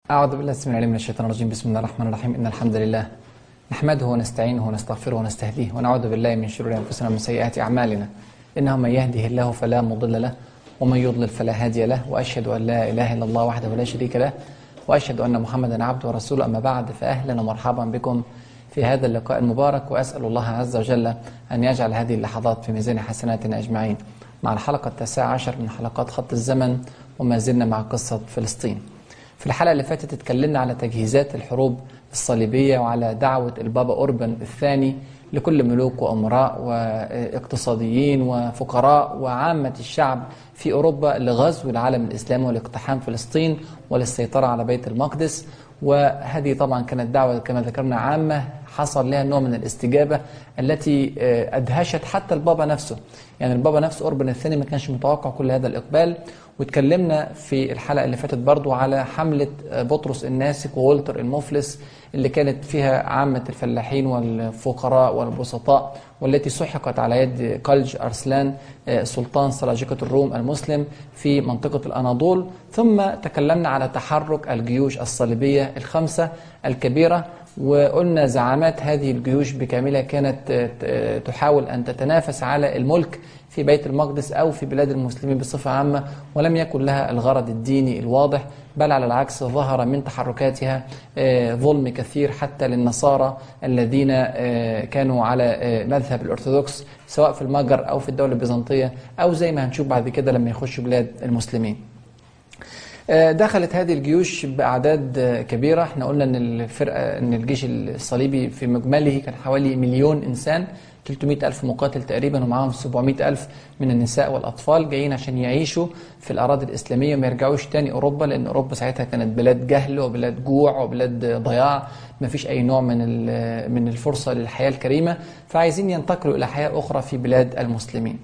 أعوذ بالله السميع العليم من الشيطان الرجيم بسم الله الرحمن الرحيم إن الحمد لله نحمده ونستعينه ونستغفره ونستهديه ونعوذ بالله من شرور أنفسنا ومن سيئات أعمالنا إنه من يهده الله فلا مضل له ومن يضلل فلا هادي له وأشهد أن لا إله إلا الله وحده لا شريك له وأشهد أن محمدا عبده ورسوله أما بعد فأهلا ومرحبا بكم في هذا اللقاء المبارك وأسأل الله عز وجل أن يجعل هذه اللحظات في ميزان حسناتنا أجمعين مع الحلقة التاسعة عشر من حلقات خط الزمن وما زلنا مع قصة فلسطين في الحلقة اللي فاتت اتكلمنا على تجهيزات الحروب الصليبية وعلى دعوة البابا أوربن الثاني لكل ملوك وأمراء واقتصاديين وفقراء وعامة الشعب في أوروبا لغزو العالم الإسلامي والاقتحام فلسطين وللسيطرة على بيت المقدس وهذه طبعا كانت دعوة كما ذكرنا عامة حصل لها نوع من الاستجابة التي أدهشت حتى البابا نفسه يعني البابا نفسه أوربن الثاني ما كانش متوقع كل هذا الإقبال واتكلمنا في الحلقة اللي فاتت برضو على حملة بطرس الناسك وولتر المفلس اللي كانت فيها عامة الفلاحين والفقراء والبسطاء والتي سحقت على يد قلج أرسلان سلطان سلاجقة الروم المسلم في منطقة الأناضول ثم تكلمنا على تحرك الجيوش الصليبية الخمسة الكبيرة وقلنا زعامات هذه الجيوش بكاملها كانت تحاول أن تتنافس على الملك في بيت المقدس أو في بلاد المسلمين بصفة عامة ولم يكن لها الغرض الديني الواضح بل على العكس ظهر من تحركاتها ظلم كثير حتى للنصارى الذين كانوا على مذهب الأرثوذكس سواء في المجر أو في الدولة البيزنطية أو زي ما هنشوف بعد كده لما يخشوا بلاد المسلمين دخلت هذه الجيوش بأعداد كبيرة احنا قلنا ان الفرقة ان الجيش الصليبي في مجمله كان حوالي مليون إنسان 300 ألف مقاتل تقريبا ومعاهم 700 ألف من النساء والأطفال جايين عشان يعيشوا في الأراضي الإسلامية وما يرجعوش تاني أوروبا لأن أوروبا ساعتها كانت بلاد جهل وبلاد جوع وبلاد ضياع ما فيش أي نوع من من الفرصة للحياة الكريمة فعايزين ينتقلوا إلى حياة أخرى في بلاد المسلمين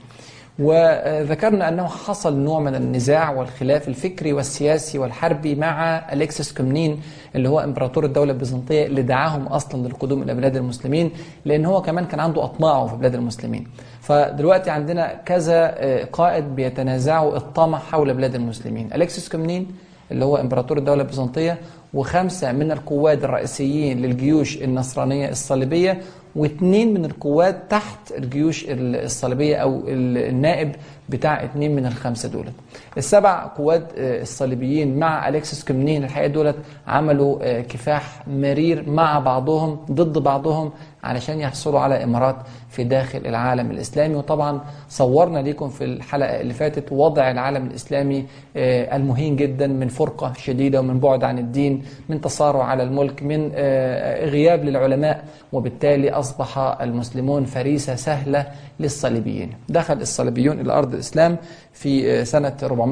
وذكرنا أنه حصل نوع من النزاع والخلاف الفكري والسياسي والحربي مع أليكسس كومنين اللي هو إمبراطور الدولة البيزنطية اللي دعاهم أصلا للقدوم إلى بلاد المسلمين لأن هو كمان كان عنده أطماعه في بلاد المسلمين فدلوقتي عندنا كذا قائد بيتنازعوا الطمع حول بلاد المسلمين أليكسس كومنين اللي هو إمبراطور الدولة البيزنطية وخمسة من القواد الرئيسيين للجيوش النصرانية الصليبية واثنين من القوات تحت الجيوش الصليبية أو النائب بتاع اثنين من الخمسة دولت السبع قوات الصليبيين مع أليكسس كومنين الحقيقة دولت عملوا كفاح مرير مع بعضهم ضد بعضهم علشان يحصلوا على إمارات في داخل العالم الإسلامي وطبعا صورنا لكم في الحلقة اللي فاتت وضع العالم الإسلامي المهين جدا من فرقة شديدة ومن بعد عن الدين من تصارع على الملك من غياب للعلماء وبالتالي أصبح المسلمون فريسة سهلة للصليبيين دخل الصليبيون إلى أرض الإسلام في سنة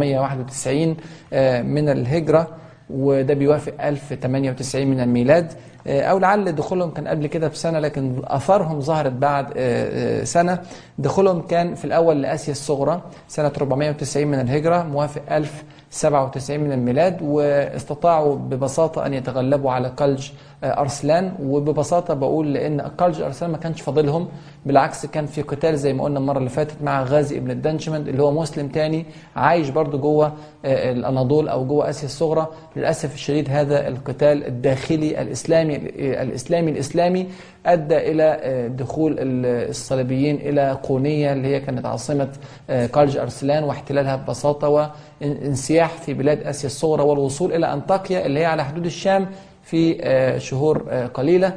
491 من الهجرة وده بيوافق 1098 من الميلاد أو لعل دخولهم كان قبل كده بسنة لكن أثارهم ظهرت بعد سنة دخولهم كان في الأول لآسيا الصغرى سنة 490 من الهجرة موافق 1097 من الميلاد واستطاعوا ببساطة أن يتغلبوا على قلج أرسلان وببساطة بقول لأن قلج أرسلان ما كانش فاضلهم بالعكس كان في قتال زي ما قلنا المرة اللي فاتت مع غازي ابن الدنشمند اللي هو مسلم تاني عايش برضه جوه الأناضول أو جوه آسيا الصغرى للأسف الشديد هذا القتال الداخلي الإسلامي الإسلامي الإسلامي أدى إلى دخول الصليبيين إلى قونية اللي هي كانت عاصمة قلج أرسلان واحتلالها ببساطة وانسياح في بلاد آسيا الصغرى والوصول إلى أنطاكيا اللي هي على حدود الشام في شهور قليلة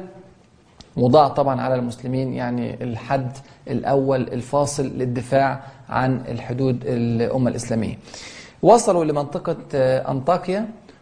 وضع طبعا على المسلمين يعني الحد الأول الفاصل للدفاع عن الحدود الأمة الإسلامية وصلوا لمنطقة أنطاكيا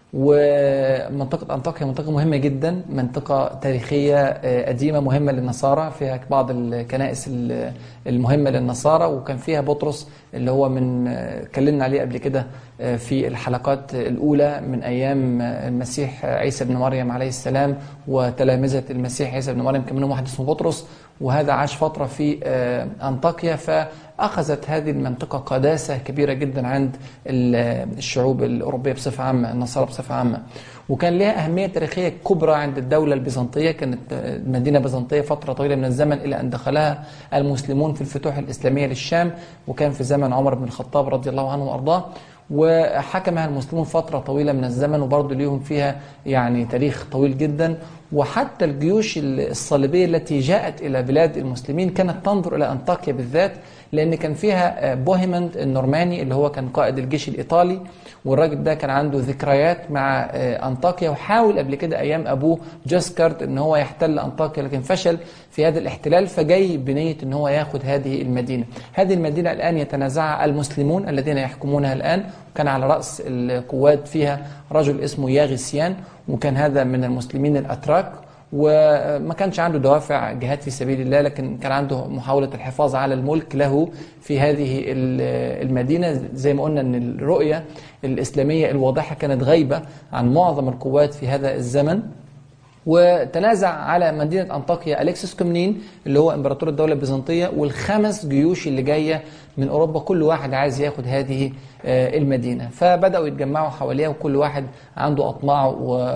ومنطقة أنطاكيا منطقة مهمة جدا منطقة تاريخية قديمة مهمة للنصارى فيها بعض الكنائس المهمة للنصارى وكان فيها بطرس اللي هو من اتكلمنا عليه قبل كده في الحلقات الأولى من أيام المسيح عيسى بن مريم عليه السلام وتلامذة المسيح عيسى بن مريم كان منهم واحد اسمه بطرس وهذا عاش فترة في أنطاكيا فأخذت هذه المنطقة قداسة كبيرة جدا عند الشعوب الأوروبية بصفة عامة النصارى بصفة عامة وكان لها أهمية تاريخية كبرى عند الدولة البيزنطية كانت مدينة بيزنطية فترة طويلة من الزمن إلى أن دخلها المسلمون في الفتوح الإسلامية للشام وكان في زمن عمر بن الخطاب رضي الله عنه وأرضاه وحكمها المسلمون فترة طويلة من الزمن وبرضه ليهم فيها يعني تاريخ طويل جدا وحتى الجيوش الصليبية التي جاءت إلى بلاد المسلمين كانت تنظر إلى أنطاكيا بالذات لأن كان فيها بوهيمند النورماني اللي هو كان قائد الجيش الإيطالي والراجل ده كان عنده ذكريات مع أنطاكيا وحاول قبل كده أيام أبوه جاسكارت إن هو يحتل أنطاكيا لكن فشل في هذا الاحتلال فجاي بنية إن هو ياخد هذه المدينة هذه المدينة الآن يتنازعها المسلمون الذين يحكمونها الآن وكان على رأس القوات فيها رجل اسمه ياغسيان وكان هذا من المسلمين الأتراك وما كانش عنده دوافع جهاد في سبيل الله لكن كان عنده محاولة الحفاظ على الملك له في هذه المدينة زي ما قلنا أن الرؤية الإسلامية الواضحة كانت غايبة عن معظم القوات في هذا الزمن وتنازع على مدينة أنطاكيا أليكسيس كومنين اللي هو إمبراطور الدولة البيزنطية والخمس جيوش اللي جاية من أوروبا كل واحد عايز ياخد هذه المدينة فبدأوا يتجمعوا حواليها وكل واحد عنده أطماعه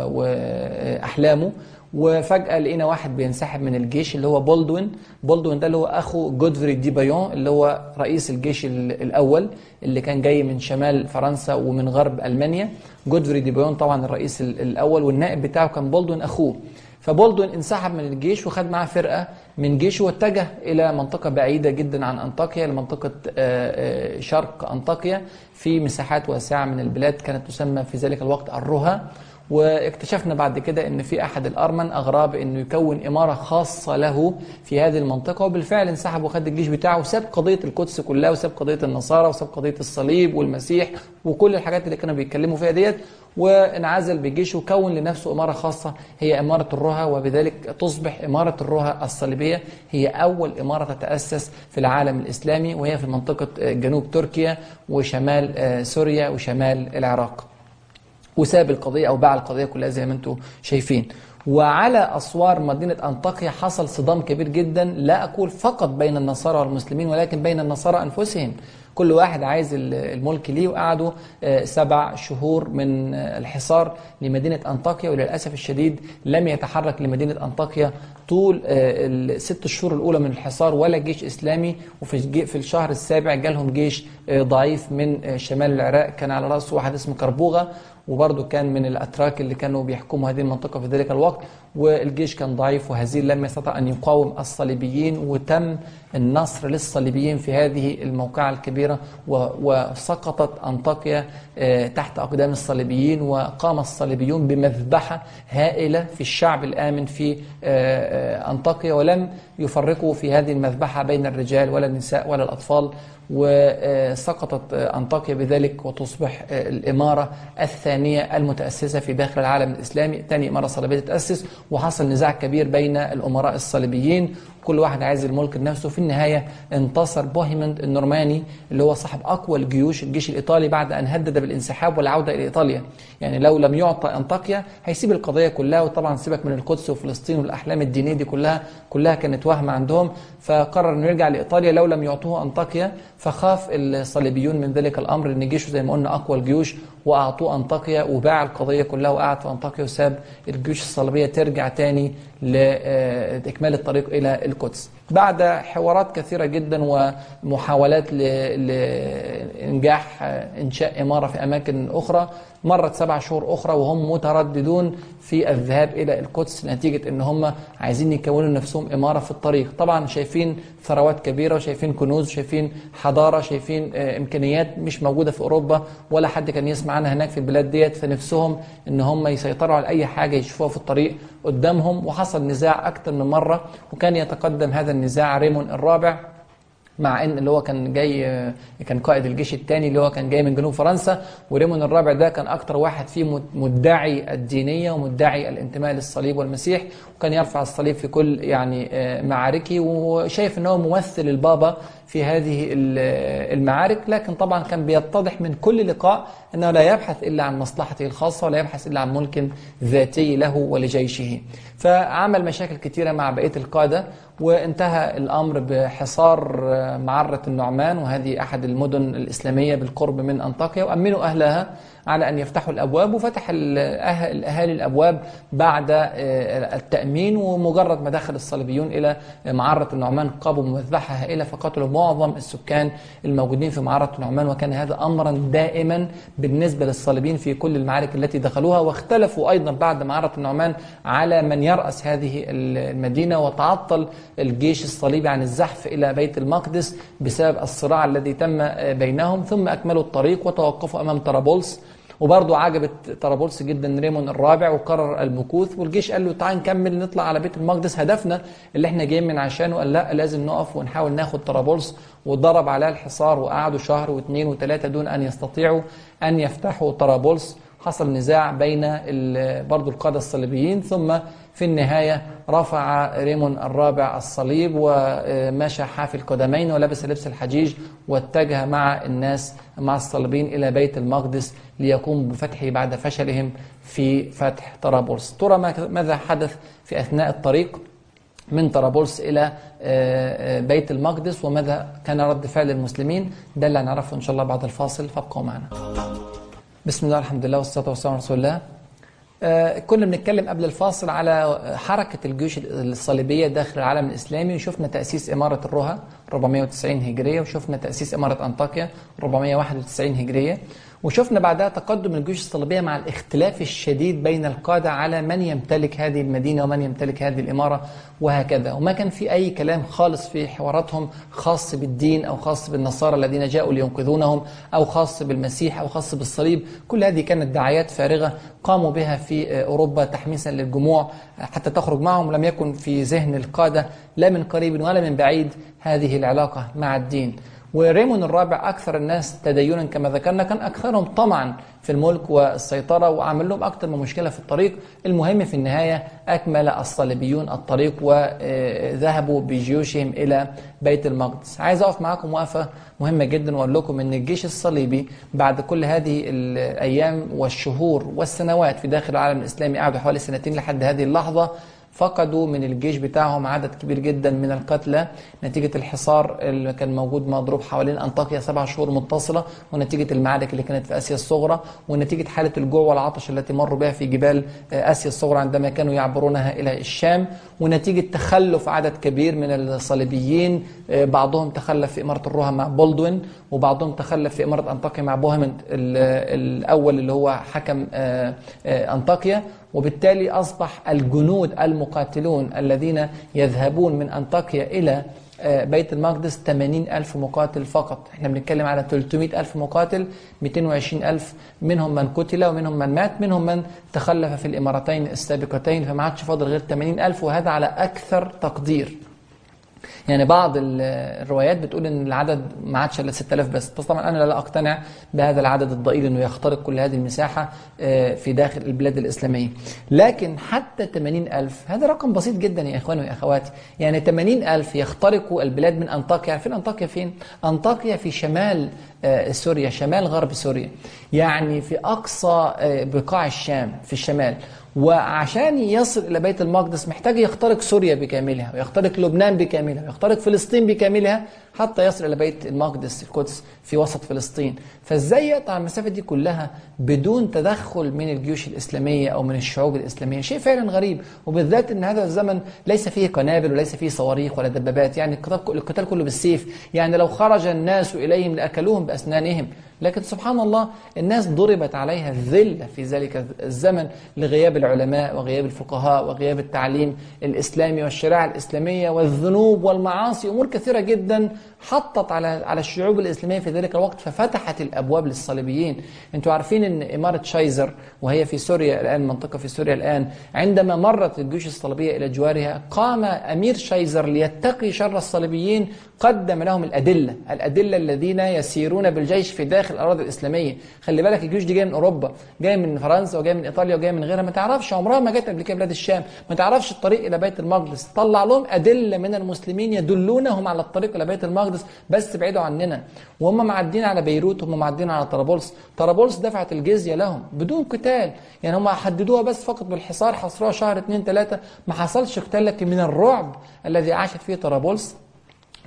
وأحلامه وفجأة لقينا واحد بينسحب من الجيش اللي هو بولدوين بولدوين ده اللي هو أخو جودفري دي بايون اللي هو رئيس الجيش الأول اللي كان جاي من شمال فرنسا ومن غرب ألمانيا جودفري دي بايون طبعا الرئيس الأول والنائب بتاعه كان بولدوين أخوه فبولدوين انسحب من الجيش وخد معاه فرقة من جيشه واتجه إلى منطقة بعيدة جدا عن أنطاكيا لمنطقة شرق أنطاكيا في مساحات واسعة من البلاد كانت تسمى في ذلك الوقت الرها واكتشفنا بعد كده ان في احد الارمن اغراه بانه يكون اماره خاصه له في هذه المنطقه وبالفعل انسحب وخد الجيش بتاعه وساب قضيه القدس كلها وساب قضيه النصارى وساب قضيه الصليب والمسيح وكل الحاجات اللي كانوا بيتكلموا فيها ديت وانعزل بجيشه وكون لنفسه اماره خاصه هي اماره الرها وبذلك تصبح اماره الرها الصليبيه هي اول اماره تتاسس في العالم الاسلامي وهي في منطقه جنوب تركيا وشمال سوريا وشمال العراق. وساب القضية أو باع القضية كلها زي ما أنتم شايفين وعلى أسوار مدينة أنطاكيا حصل صدام كبير جدا لا أقول فقط بين النصارى والمسلمين ولكن بين النصارى أنفسهم كل واحد عايز الملك ليه وقعدوا سبع شهور من الحصار لمدينة أنطاكيا وللأسف الشديد لم يتحرك لمدينة أنطاكيا طول الست شهور الأولى من الحصار ولا جيش إسلامي وفي في الشهر السابع جالهم جيش ضعيف من شمال العراق كان على رأسه واحد اسمه كربوغة وبرضه كان من الأتراك اللي كانوا بيحكموا هذه المنطقة في ذلك الوقت والجيش كان ضعيف وهزيل لم يستطع أن يقاوم الصليبيين وتم النصر للصليبيين في هذه الموقعة الكبيرة وسقطت أنطاكيا تحت أقدام الصليبيين وقام الصليبيون بمذبحة هائلة في الشعب الآمن في أنطاكيا ولم يفرقوا في هذه المذبحة بين الرجال ولا النساء ولا الأطفال وسقطت أنطاكيا بذلك وتصبح الإمارة الثانية المتأسسة في داخل العالم الإسلامي ثاني إمارة صليبية تتأسس وحصل نزاع كبير بين الأمراء الصليبيين كل واحد عايز الملك لنفسه في النهاية انتصر بوهيمند النورماني اللي هو صاحب أقوى الجيوش الجيش الإيطالي بعد أن هدد بالانسحاب والعودة إلى إيطاليا يعني لو لم يعطى أنطاكيا هيسيب القضية كلها وطبعا سيبك من القدس وفلسطين والأحلام الدينية دي كلها كلها كانت وهم عندهم فقرر أنه يرجع لإيطاليا لو لم يعطوه أنطاكيا فخاف الصليبيون من ذلك الأمر أن جيشه زي ما قلنا أقوى الجيوش وأعطوه أنطاكيا وباع القضية كلها وقعد في أنطاكيا وساب الجيوش الصليبية ترجع تاني لإكمال الطريق إلى القدس بعد حوارات كثيرة جدا ومحاولات لإنجاح إنشاء إمارة في أماكن أخرى مرت سبع شهور أخرى وهم مترددون في الذهاب إلى القدس نتيجة أن هم عايزين يكونوا نفسهم إمارة في الطريق طبعا شايفين ثروات كبيرة وشايفين كنوز وشايفين حضارة شايفين إمكانيات مش موجودة في أوروبا ولا حد كان يسمع عنها هناك في البلاد ديت فنفسهم أن هم يسيطروا على أي حاجة يشوفوها في الطريق قدامهم وحصل نزاع أكثر من مرة وكان يتقدم هذا النزاع ريمون الرابع مع ان اللي هو كان جاي كان قائد الجيش الثاني اللي هو كان جاي من جنوب فرنسا وريمون الرابع ده كان اكتر واحد فيه مدعي الدينيه ومدعي الانتماء للصليب والمسيح وكان يرفع الصليب في كل يعني معاركه وشايف ان هو ممثل البابا في هذه المعارك لكن طبعا كان بيتضح من كل لقاء انه لا يبحث الا عن مصلحته الخاصه ولا يبحث الا عن ملك ذاتي له ولجيشه فعمل مشاكل كثيره مع بقيه القاده وانتهى الامر بحصار معره النعمان وهذه احد المدن الاسلاميه بالقرب من انطاكيا وامنوا اهلها على أن يفتحوا الأبواب وفتح الأهالي الأبواب بعد التأمين ومجرد ما دخل الصليبيون إلى معرة النعمان قابوا مذبحة هائلة فقتلوا معظم السكان الموجودين في معرة النعمان وكان هذا أمرا دائما بالنسبة للصليبيين في كل المعارك التي دخلوها واختلفوا أيضا بعد معرة النعمان على من يرأس هذه المدينة وتعطل الجيش الصليبي عن الزحف إلى بيت المقدس بسبب الصراع الذي تم بينهم ثم أكملوا الطريق وتوقفوا أمام طرابلس وبرضه عجبت طرابلس جدا ريمون الرابع وقرر المكوث والجيش قال له تعال نكمل نطلع على بيت المقدس هدفنا اللي احنا جايين من عشانه قال لا لازم نقف ونحاول ناخد طرابلس وضرب عليها الحصار وقعدوا شهر واثنين وثلاثة دون أن يستطيعوا أن يفتحوا طرابلس حصل نزاع بين برضو القادة الصليبيين ثم في النهاية رفع ريمون الرابع الصليب ومشى حافي القدمين ولبس لبس الحجيج واتجه مع الناس مع الصليبيين إلى بيت المقدس ليقوم بفتحه بعد فشلهم في فتح طرابلس ترى ماذا حدث في أثناء الطريق من طرابلس إلى بيت المقدس وماذا كان رد فعل المسلمين ده اللي هنعرفه إن شاء الله بعد الفاصل فابقوا معنا بسم الله الحمد لله والصلاة والسلام على رسول الله آه كنا بنتكلم قبل الفاصل على حركة الجيوش الصليبية داخل العالم الإسلامي وشفنا تأسيس إمارة الرها 490 هجرية وشفنا تأسيس إمارة أنطاكيا 491 هجرية وشفنا بعدها تقدم الجيوش الصليبية مع الاختلاف الشديد بين القادة على من يمتلك هذه المدينة ومن يمتلك هذه الإمارة وهكذا وما كان في أي كلام خالص في حواراتهم خاص بالدين أو خاص بالنصارى الذين جاءوا لينقذونهم أو خاص بالمسيح أو خاص بالصليب كل هذه كانت دعايات فارغة قاموا بها في أوروبا تحميسا للجموع حتى تخرج معهم لم يكن في ذهن القادة لا من قريب ولا من بعيد هذه العلاقة مع الدين وريمون الرابع أكثر الناس تدينا كما ذكرنا كان أكثرهم طمعا في الملك والسيطرة وعمل لهم أكثر من مشكلة في الطريق المهم في النهاية أكمل الصليبيون الطريق وذهبوا بجيوشهم إلى بيت المقدس عايز أقف معاكم وقفة مهمة جدا وأقول لكم أن الجيش الصليبي بعد كل هذه الأيام والشهور والسنوات في داخل العالم الإسلامي قعدوا حوالي سنتين لحد هذه اللحظة فقدوا من الجيش بتاعهم عدد كبير جدا من القتلى نتيجة الحصار اللي كان موجود مضروب حوالين أنطاكيا سبع شهور متصلة ونتيجة المعارك اللي كانت في آسيا الصغرى ونتيجة حالة الجوع والعطش التي مروا بها في جبال آسيا الصغرى عندما كانوا يعبرونها إلى الشام ونتيجة تخلف عدد كبير من الصليبيين بعضهم تخلف في إمارة الرها مع بولدوين وبعضهم تخلف في إمارة أنطاكيا مع بوهمند الأول اللي هو حكم أنطاكيا وبالتالي أصبح الجنود المقاتلون الذين يذهبون من أنطاكيا إلى بيت المقدس 80 ألف مقاتل فقط احنا بنتكلم على 300 ألف مقاتل 220 ألف منهم من قتل ومنهم من مات منهم من تخلف في الإمارتين السابقتين فما عادش فاضل غير 80 ألف وهذا على أكثر تقدير يعني بعض الروايات بتقول ان العدد ما عادش الا 6000 بس بس طبعا انا لا اقتنع بهذا العدد الضئيل انه يخترق كل هذه المساحه في داخل البلاد الاسلاميه لكن حتى 80000 هذا رقم بسيط جدا يا اخواني ويا اخواتي يعني 80000 يخترقوا البلاد من انطاكيا عارفين انطاكيا فين انطاكيا في شمال سوريا شمال غرب سوريا يعني في اقصى بقاع الشام في الشمال وعشان يصل إلى بيت المقدس محتاج يخترق سوريا بكاملها ويخترق لبنان بكاملها ويخترق فلسطين بكاملها حتى يصل إلى بيت المقدس القدس في وسط فلسطين فإزاي يقطع المسافة دي كلها بدون تدخل من الجيوش الإسلامية أو من الشعوب الإسلامية شيء فعلا غريب وبالذات أن هذا الزمن ليس فيه قنابل وليس فيه صواريخ ولا دبابات يعني القتال كله بالسيف يعني لو خرج الناس إليهم لأكلوهم بأسنانهم لكن سبحان الله الناس ضربت عليها الذلة في ذلك الزمن لغياب العلماء وغياب الفقهاء وغياب التعليم الإسلامي والشريعة الإسلامية والذنوب والمعاصي أمور كثيرة جدا حطت على على الشعوب الإسلامية في ذلك الوقت ففتحت الأبواب للصليبيين انتوا عارفين ان إمارة شايزر وهي في سوريا الآن منطقة في سوريا الآن عندما مرت الجيوش الصليبية إلى جوارها قام أمير شايزر ليتقي شر الصليبيين قدم لهم الأدلة الأدلة الذين يسيرون بالجيش في داخل الأراضي الإسلامية خلي بالك الجيوش دي جاية من أوروبا جاية من فرنسا وجاية من إيطاليا وجاية من غيرها ما تعرفش عمرها ما جت قبل كده بلاد الشام ما تعرفش الطريق إلى بيت المقدس طلع لهم أدلة من المسلمين يدلونهم على الطريق إلى بيت المقدس بس بعيدوا عننا وهم معدين على بيروت هم معدين على طرابلس طرابلس دفعت الجزية لهم بدون قتال يعني هم حددوها بس فقط بالحصار حصروها شهر اثنين ثلاثة ما حصلش قتال لكن من الرعب الذي عاشت فيه طرابلس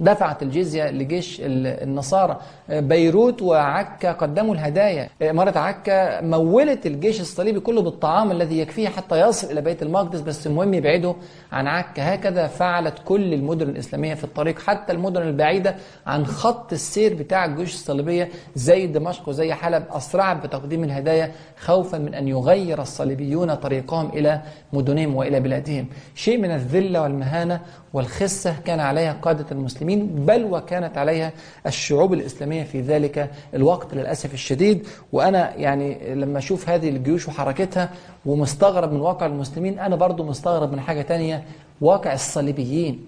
دفعت الجزية لجيش النصارى بيروت وعكا قدموا الهدايا إمارة عكا مولت الجيش الصليبي كله بالطعام الذي يكفيه حتى يصل إلى بيت المقدس بس المهم يبعده عن عكا هكذا فعلت كل المدن الإسلامية في الطريق حتى المدن البعيدة عن خط السير بتاع الجيوش الصليبية زي دمشق وزي حلب أسرعت بتقديم الهدايا خوفا من أن يغير الصليبيون طريقهم إلى مدنهم وإلى بلادهم شيء من الذلة والمهانة والخسة كان عليها قادة المسلمين بل وكانت عليها الشعوب الإسلامية في ذلك الوقت للأسف الشديد وأنا يعني لما أشوف هذه الجيوش وحركتها ومستغرب من واقع المسلمين أنا برضو مستغرب من حاجة تانية واقع الصليبيين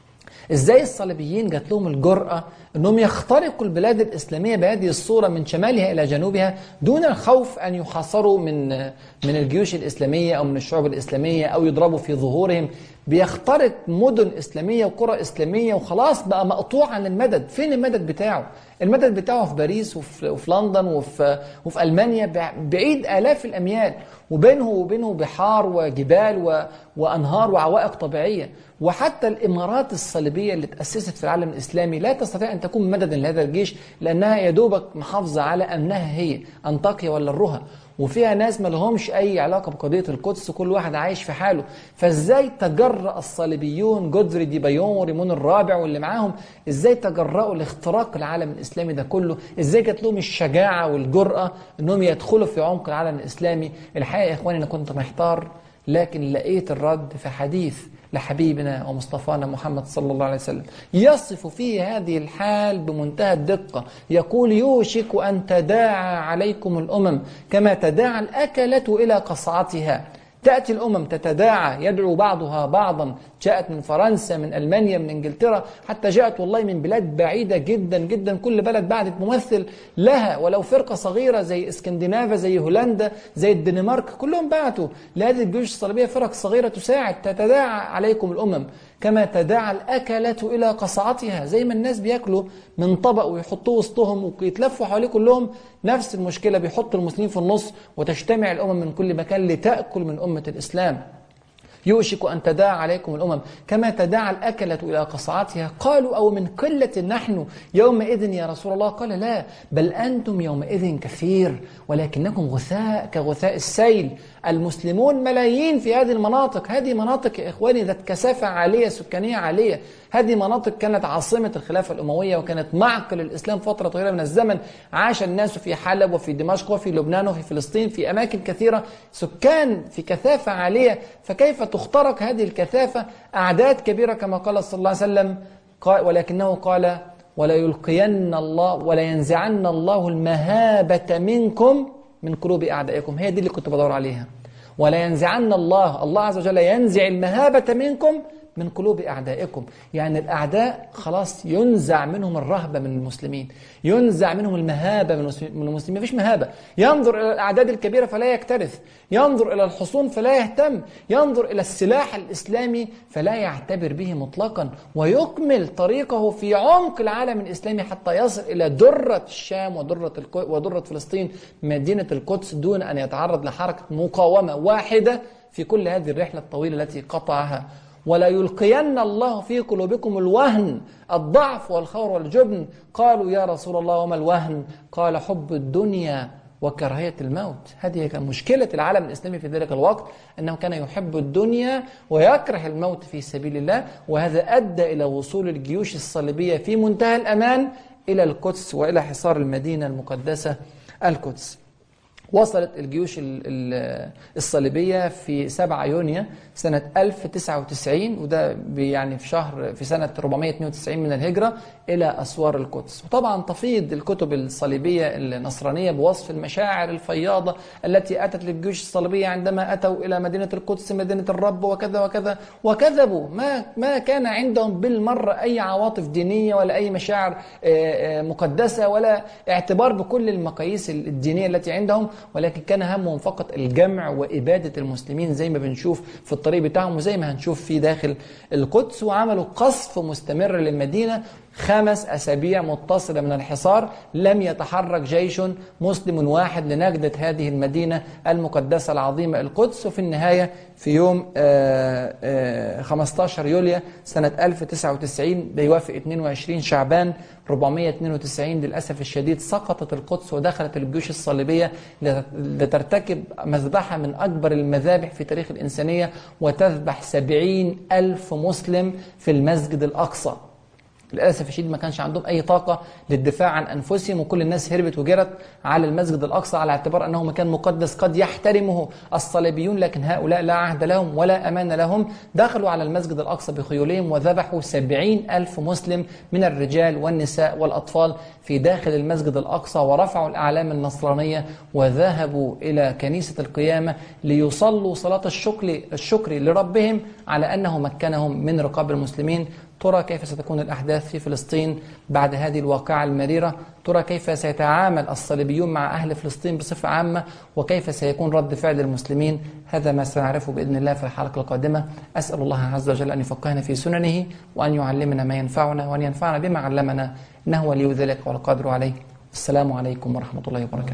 ازاي الصليبيين جات لهم الجرأة انهم يخترقوا البلاد الاسلامية بهذه الصورة من شمالها الى جنوبها دون الخوف ان يحاصروا من من الجيوش الاسلامية او من الشعوب الاسلامية او يضربوا في ظهورهم بيخترق مدن اسلامية وقرى اسلامية وخلاص بقى مقطوع عن المدد فين المدد بتاعه المدد بتاعه في باريس وفي, وفي لندن وفي, وفي ألمانيا بعيد آلاف الأميال وبينه وبينه بحار وجبال و... وأنهار وعوائق طبيعية وحتى الإمارات الصليبية اللي تأسست في العالم الإسلامي لا تستطيع أن تكون مددا لهذا الجيش لأنها يدوبك محافظة على أمنها هي أنطاكيا ولا الرها وفيها ناس ما لهمش أي علاقة بقضية القدس كل واحد عايش في حاله فإزاي تجرأ الصليبيون جودري دي بايون وريمون الرابع واللي معاهم إزاي تجرأوا لاختراق العالم الإسلامي ده كله إزاي جات لهم الشجاعة والجرأة أنهم يدخلوا في عمق العالم الإسلامي الحقيقة يا إخواني أنا كنت محتار لكن لقيت الرد في حديث لحبيبنا ومصطفانا محمد صلى الله عليه وسلم يصف فيه هذه الحال بمنتهى الدقة يقول يوشك أن تداعى عليكم الأمم كما تداعى الأكلة إلى قصعتها تأتي الأمم تتداعى يدعو بعضها بعضا جاءت من فرنسا من ألمانيا من إنجلترا حتى جاءت والله من بلاد بعيدة جدا جدا كل بلد بعدت ممثل لها ولو فرقة صغيرة زي اسكندنافا زي هولندا زي الدنمارك كلهم بعتوا لهذه الجيوش الصليبية فرق صغيرة تساعد تتداعى عليكم الأمم كما تداعى الأكلة إلى قصعتها زي ما الناس بياكلوا من طبق ويحطوه وسطهم ويتلفوا حواليه كلهم نفس المشكلة بيحط المسلمين في النص وتجتمع الأمم من كل مكان لتأكل من أمة الإسلام يوشك أن تداعى عليكم الأمم كما تداعى الأكلة إلى قصعاتها قالوا أو من قلة نحن يومئذ يا رسول الله قال لا بل أنتم يومئذ كثير ولكنكم غثاء كغثاء السيل المسلمون ملايين في هذه المناطق هذه مناطق يا إخواني ذات كثافة عالية سكانية عالية هذه مناطق كانت عاصمة الخلافة الأموية وكانت معقل الإسلام فترة طويلة من الزمن عاش الناس في حلب وفي دمشق وفي لبنان وفي فلسطين في أماكن كثيرة سكان في كثافة عالية فكيف تخترق هذه الكثافة أعداد كبيرة كما قال صلى الله عليه وسلم ولكنه قال ولا يلقين الله ولا ينزعن الله المهابة منكم من قلوب أعدائكم هي دي اللي كنت بدور عليها ولا ينزعن الله الله عز وجل ينزع المهابة منكم من قلوب أعدائكم يعني الأعداء خلاص ينزع منهم الرهبة من المسلمين ينزع منهم المهابة من المسلمين مفيش مهابة ينظر إلى الأعداد الكبيرة فلا يكترث ينظر إلى الحصون فلا يهتم ينظر إلى السلاح الإسلامي فلا يعتبر به مطلقا ويكمل طريقه في عمق العالم الإسلامي حتى يصل إلى درة الشام ودرة, ودرة فلسطين مدينة القدس دون أن يتعرض لحركة مقاومة واحدة في كل هذه الرحلة الطويلة التي قطعها ولا يلقين الله في قلوبكم الوهن الضعف والخور والجبن قالوا يا رسول الله وما الوهن قال حب الدنيا وكراهية الموت هذه كانت مشكلة العالم الإسلامي في ذلك الوقت أنه كان يحب الدنيا ويكره الموت في سبيل الله وهذا أدى إلى وصول الجيوش الصليبية في منتهى الأمان إلى القدس وإلى حصار المدينة المقدسة القدس وصلت الجيوش الصليبية في 7 يونيو سنة 1099 وده يعني في شهر في سنة 492 من الهجرة إلى أسوار القدس وطبعا تفيض الكتب الصليبية النصرانية بوصف المشاعر الفياضة التي أتت للجيوش الصليبية عندما أتوا إلى مدينة القدس مدينة الرب وكذا وكذا وكذبوا ما ما كان عندهم بالمرة أي عواطف دينية ولا أي مشاعر مقدسة ولا اعتبار بكل المقاييس الدينية التي عندهم ولكن كان همهم فقط الجمع وإبادة المسلمين زي ما بنشوف في الطريق بتاعهم وزي ما هنشوف في داخل القدس وعملوا قصف مستمر للمدينة خمس أسابيع متصلة من الحصار لم يتحرك جيش مسلم واحد لنجدة هذه المدينة المقدسة العظيمة القدس وفي النهاية في يوم آه، آه، 15 يوليو سنة 1099 بيوافق 22 شعبان 492 للأسف الشديد سقطت القدس ودخلت الجيوش الصليبية لترتكب مذبحة من أكبر المذابح في تاريخ الإنسانية وتذبح 70 ألف مسلم في المسجد الأقصى للأسف الشديد ما كانش عندهم أي طاقة للدفاع عن أنفسهم وكل الناس هربت وجرت على المسجد الأقصى على اعتبار أنه مكان مقدس قد يحترمه الصليبيون لكن هؤلاء لا عهد لهم ولا أمان لهم دخلوا على المسجد الأقصى بخيولهم وذبحوا سبعين ألف مسلم من الرجال والنساء والأطفال في داخل المسجد الأقصى ورفعوا الأعلام النصرانية وذهبوا إلى كنيسة القيامة ليصلوا صلاة الشكر, الشكر لربهم على أنه مكنهم من رقاب المسلمين ترى كيف ستكون الأحداث في فلسطين بعد هذه الواقعة المريرة ترى كيف سيتعامل الصليبيون مع أهل فلسطين بصفة عامة وكيف سيكون رد فعل المسلمين هذا ما سنعرفه بإذن الله في الحلقة القادمة أسأل الله عز وجل أن يفقهنا في سننه وأن يعلمنا ما ينفعنا وأن ينفعنا بما علمنا إنه ولي ذلك والقادر عليه السلام عليكم ورحمة الله وبركاته